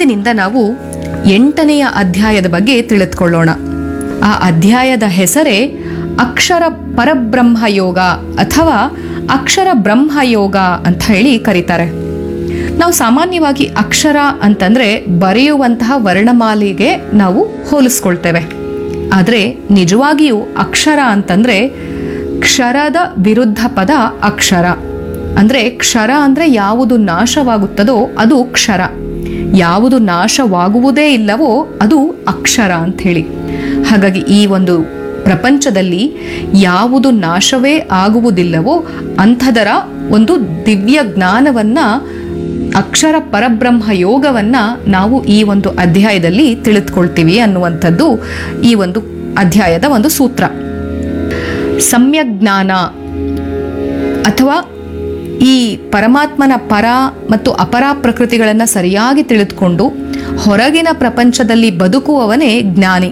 ಇಂದಿನಿಂದ ನಾವು ಎಂಟನೆಯ ಅಧ್ಯಾಯದ ಬಗ್ಗೆ ತಿಳಿದುಕೊಳ್ಳೋಣ ಆ ಅಧ್ಯಾಯದ ಹೆಸರೇ ಅಕ್ಷರ ಪರಬ್ರಹ್ಮ ಯೋಗ ಅಥವಾ ಅಕ್ಷರ ಬ್ರಹ್ಮ ಯೋಗ ಅಂತ ಹೇಳಿ ಕರೀತಾರೆ ನಾವು ಸಾಮಾನ್ಯವಾಗಿ ಅಕ್ಷರ ಅಂತಂದ್ರೆ ಬರೆಯುವಂತಹ ವರ್ಣಮಾಲೆಗೆ ನಾವು ಹೋಲಿಸ್ಕೊಳ್ತೇವೆ ಆದರೆ ನಿಜವಾಗಿಯೂ ಅಕ್ಷರ ಅಂತಂದ್ರೆ ಕ್ಷರದ ವಿರುದ್ಧ ಪದ ಅಕ್ಷರ ಅಂದ್ರೆ ಕ್ಷರ ಅಂದ್ರೆ ಯಾವುದು ನಾಶವಾಗುತ್ತದೋ ಅದು ಕ್ಷರ ಯಾವುದು ನಾಶವಾಗುವುದೇ ಇಲ್ಲವೋ ಅದು ಅಕ್ಷರ ಅಂತ ಹೇಳಿ ಹಾಗಾಗಿ ಈ ಒಂದು ಪ್ರಪಂಚದಲ್ಲಿ ಯಾವುದು ನಾಶವೇ ಆಗುವುದಿಲ್ಲವೋ ಅಂಥದರ ಒಂದು ದಿವ್ಯ ಜ್ಞಾನವನ್ನ ಅಕ್ಷರ ಪರಬ್ರಹ್ಮ ಯೋಗವನ್ನ ನಾವು ಈ ಒಂದು ಅಧ್ಯಾಯದಲ್ಲಿ ತಿಳಿದುಕೊಳ್ತೀವಿ ಅನ್ನುವಂಥದ್ದು ಈ ಒಂದು ಅಧ್ಯಾಯದ ಒಂದು ಸೂತ್ರ ಸಮ್ಯಕ್ ಜ್ಞಾನ ಅಥವಾ ಈ ಪರಮಾತ್ಮನ ಪರ ಮತ್ತು ಅಪರ ಪ್ರಕೃತಿಗಳನ್ನು ಸರಿಯಾಗಿ ತಿಳಿದುಕೊಂಡು ಹೊರಗಿನ ಪ್ರಪಂಚದಲ್ಲಿ ಬದುಕುವವನೇ ಜ್ಞಾನಿ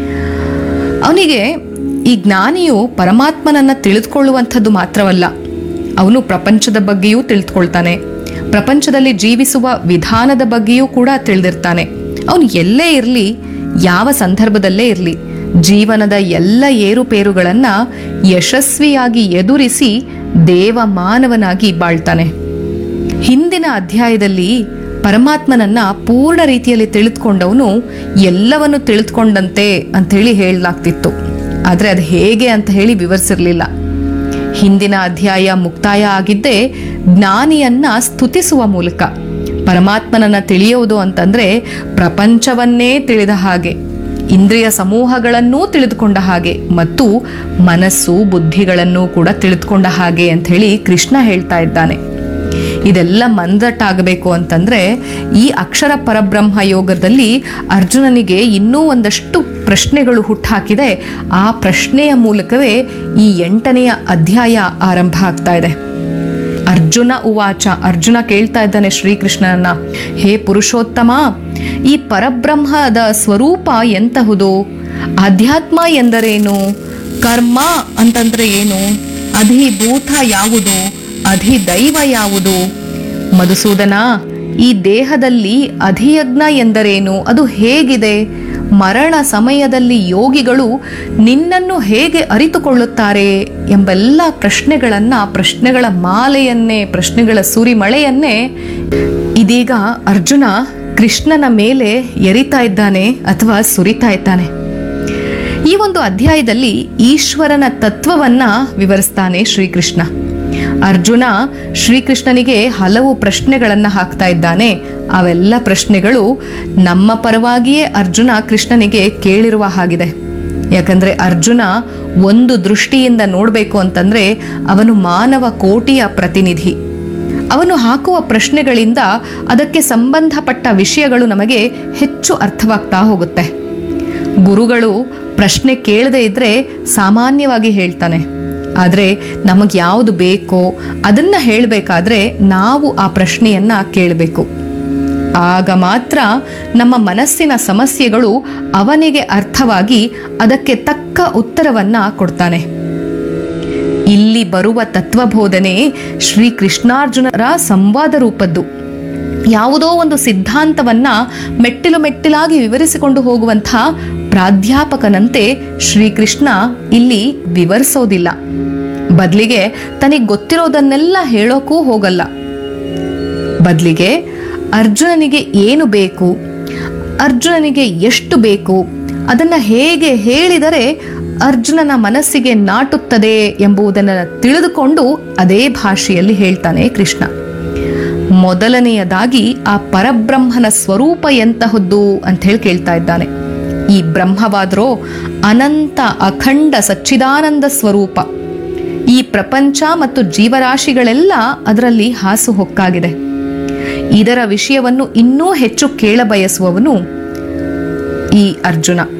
ಅವನಿಗೆ ಈ ಜ್ಞಾನಿಯು ಪರಮಾತ್ಮನನ್ನ ತಿಳಿದುಕೊಳ್ಳುವಂಥದ್ದು ಮಾತ್ರವಲ್ಲ ಅವನು ಪ್ರಪಂಚದ ಬಗ್ಗೆಯೂ ತಿಳಿದುಕೊಳ್ತಾನೆ ಪ್ರಪಂಚದಲ್ಲಿ ಜೀವಿಸುವ ವಿಧಾನದ ಬಗ್ಗೆಯೂ ಕೂಡ ತಿಳಿದಿರ್ತಾನೆ ಅವನು ಎಲ್ಲೇ ಇರಲಿ ಯಾವ ಸಂದರ್ಭದಲ್ಲೇ ಇರಲಿ ಜೀವನದ ಎಲ್ಲ ಏರುಪೇರುಗಳನ್ನ ಯಶಸ್ವಿಯಾಗಿ ಎದುರಿಸಿ ದೇವ ಮಾನವನಾಗಿ ಬಾಳ್ತಾನೆ ಹಿಂದಿನ ಅಧ್ಯಾಯದಲ್ಲಿ ಪರಮಾತ್ಮನನ್ನ ಪೂರ್ಣ ರೀತಿಯಲ್ಲಿ ತಿಳಿದುಕೊಂಡವನು ಎಲ್ಲವನ್ನು ತಿಳಿದುಕೊಂಡಂತೆ ಅಂತೇಳಿ ಹೇಳಲಾಗ್ತಿತ್ತು ಆದರೆ ಅದು ಹೇಗೆ ಅಂತ ಹೇಳಿ ವಿವರಿಸಿರ್ಲಿಲ್ಲ ಹಿಂದಿನ ಅಧ್ಯಾಯ ಮುಕ್ತಾಯ ಆಗಿದ್ದೇ ಜ್ಞಾನಿಯನ್ನ ಸ್ತುತಿಸುವ ಮೂಲಕ ಪರಮಾತ್ಮನನ್ನ ತಿಳಿಯುವುದು ಅಂತಂದ್ರೆ ಪ್ರಪಂಚವನ್ನೇ ತಿಳಿದ ಹಾಗೆ ಇಂದ್ರಿಯ ಸಮೂಹಗಳನ್ನೂ ತಿಳಿದುಕೊಂಡ ಹಾಗೆ ಮತ್ತು ಮನಸ್ಸು ಬುದ್ಧಿಗಳನ್ನೂ ಕೂಡ ತಿಳಿದುಕೊಂಡ ಹಾಗೆ ಅಂತ ಹೇಳಿ ಕೃಷ್ಣ ಹೇಳ್ತಾ ಇದ್ದಾನೆ ಇದೆಲ್ಲ ಮಂದಟ್ಟಾಗಬೇಕು ಅಂತಂದ್ರೆ ಈ ಅಕ್ಷರ ಪರಬ್ರಹ್ಮ ಯೋಗದಲ್ಲಿ ಅರ್ಜುನನಿಗೆ ಇನ್ನೂ ಒಂದಷ್ಟು ಪ್ರಶ್ನೆಗಳು ಹುಟ್ಟಾಕಿದೆ ಆ ಪ್ರಶ್ನೆಯ ಮೂಲಕವೇ ಈ ಎಂಟನೆಯ ಅಧ್ಯಾಯ ಆರಂಭ ಆಗ್ತಾ ಇದೆ ಅರ್ಜುನ ಉವಾಚ ಅರ್ಜುನ ಕೇಳ್ತಾ ಇದ್ದಾನೆ ಶ್ರೀಕೃಷ್ಣನನ್ನ ಹೇ ಪುರುಷೋತ್ತಮ ಈ ಪರಬ್ರಹ್ಮದ ಸ್ವರೂಪ ಎಂತಹುದು ಅಧ್ಯಾತ್ಮ ಎಂದರೇನು ಕರ್ಮ ಅಂತಂದ್ರೆ ಏನು ಅಧಿಭೂತ ಯಾವುದು ಅಧಿದೈವ ಯಾವುದು ಮಧುಸೂದನ ಈ ದೇಹದಲ್ಲಿ ಅಧಿಯಜ್ಞ ಎಂದರೇನು ಅದು ಹೇಗಿದೆ ಮರಣ ಸಮಯದಲ್ಲಿ ಯೋಗಿಗಳು ನಿನ್ನನ್ನು ಹೇಗೆ ಅರಿತುಕೊಳ್ಳುತ್ತಾರೆ ಎಂಬೆಲ್ಲ ಪ್ರಶ್ನೆಗಳನ್ನ ಪ್ರಶ್ನೆಗಳ ಮಾಲೆಯನ್ನೇ ಪ್ರಶ್ನೆಗಳ ಸುರಿಮಳೆಯನ್ನೇ ಇದೀಗ ಅರ್ಜುನ ಕೃಷ್ಣನ ಮೇಲೆ ಎರಿತಾ ಇದ್ದಾನೆ ಅಥವಾ ಸುರಿತಾ ಇದ್ದಾನೆ ಈ ಒಂದು ಅಧ್ಯಾಯದಲ್ಲಿ ಈಶ್ವರನ ತತ್ವವನ್ನ ವಿವರಿಸ್ತಾನೆ ಶ್ರೀಕೃಷ್ಣ ಅರ್ಜುನ ಶ್ರೀಕೃಷ್ಣನಿಗೆ ಹಲವು ಪ್ರಶ್ನೆಗಳನ್ನ ಹಾಕ್ತಾ ಇದ್ದಾನೆ ಅವೆಲ್ಲ ಪ್ರಶ್ನೆಗಳು ನಮ್ಮ ಪರವಾಗಿಯೇ ಅರ್ಜುನ ಕೃಷ್ಣನಿಗೆ ಕೇಳಿರುವ ಹಾಗಿದೆ ಯಾಕಂದ್ರೆ ಅರ್ಜುನ ಒಂದು ದೃಷ್ಟಿಯಿಂದ ನೋಡಬೇಕು ಅಂತಂದ್ರೆ ಅವನು ಮಾನವ ಕೋಟಿಯ ಪ್ರತಿನಿಧಿ ಅವನು ಹಾಕುವ ಪ್ರಶ್ನೆಗಳಿಂದ ಅದಕ್ಕೆ ಸಂಬಂಧಪಟ್ಟ ವಿಷಯಗಳು ನಮಗೆ ಹೆಚ್ಚು ಅರ್ಥವಾಗ್ತಾ ಹೋಗುತ್ತೆ ಗುರುಗಳು ಪ್ರಶ್ನೆ ಕೇಳದೇ ಇದ್ರೆ ಸಾಮಾನ್ಯವಾಗಿ ಹೇಳ್ತಾನೆ ಆದರೆ ನಮಗೆ ಯಾವುದು ಬೇಕೋ ಅದನ್ನ ಹೇಳಬೇಕಾದ್ರೆ ನಾವು ಆ ಪ್ರಶ್ನೆಯನ್ನ ಕೇಳಬೇಕು ಆಗ ಮಾತ್ರ ನಮ್ಮ ಮನಸ್ಸಿನ ಸಮಸ್ಯೆಗಳು ಅವನಿಗೆ ಅರ್ಥವಾಗಿ ಅದಕ್ಕೆ ತಕ್ಕ ಉತ್ತರವನ್ನ ಕೊಡ್ತಾನೆ ಇಲ್ಲಿ ಬರುವ ತತ್ವಬೋಧನೆ ಶ್ರೀ ಕೃಷ್ಣಾರ್ಜುನರ ಸಂವಾದ ರೂಪದ್ದು ಯಾವುದೋ ಒಂದು ಸಿದ್ಧಾಂತವನ್ನ ಮೆಟ್ಟಿಲು ಮೆಟ್ಟಿಲಾಗಿ ವಿವರಿಸಿಕೊಂಡು ಹೋಗುವಂಥ ಪ್ರಾಧ್ಯಾಪಕನಂತೆ ಶ್ರೀಕೃಷ್ಣ ಇಲ್ಲಿ ವಿವರಿಸೋದಿಲ್ಲ ಬದಲಿಗೆ ತನಗೆ ಗೊತ್ತಿರೋದನ್ನೆಲ್ಲ ಹೇಳೋಕ್ಕೂ ಹೋಗಲ್ಲ ಬದಲಿಗೆ ಅರ್ಜುನನಿಗೆ ಏನು ಬೇಕು ಅರ್ಜುನನಿಗೆ ಎಷ್ಟು ಬೇಕು ಅದನ್ನ ಹೇಗೆ ಹೇಳಿದರೆ ಅರ್ಜುನನ ಮನಸ್ಸಿಗೆ ನಾಟುತ್ತದೆ ಎಂಬುದನ್ನು ತಿಳಿದುಕೊಂಡು ಅದೇ ಭಾಷೆಯಲ್ಲಿ ಹೇಳ್ತಾನೆ ಕೃಷ್ಣ ಮೊದಲನೆಯದಾಗಿ ಆ ಪರಬ್ರಹ್ಮನ ಸ್ವರೂಪ ಎಂತಹದ್ದು ಅಂತ ಹೇಳಿ ಕೇಳ್ತಾ ಇದ್ದಾನೆ ಈ ಬ್ರಹ್ಮವಾದ್ರೋ ಅನಂತ ಅಖಂಡ ಸಚ್ಚಿದಾನಂದ ಸ್ವರೂಪ ಈ ಪ್ರಪಂಚ ಮತ್ತು ಜೀವರಾಶಿಗಳೆಲ್ಲ ಅದರಲ್ಲಿ ಹಾಸು ಹೊಕ್ಕಾಗಿದೆ ಇದರ ವಿಷಯವನ್ನು ಇನ್ನೂ ಹೆಚ್ಚು ಕೇಳಬಯಸುವವನು ಈ ಅರ್ಜುನ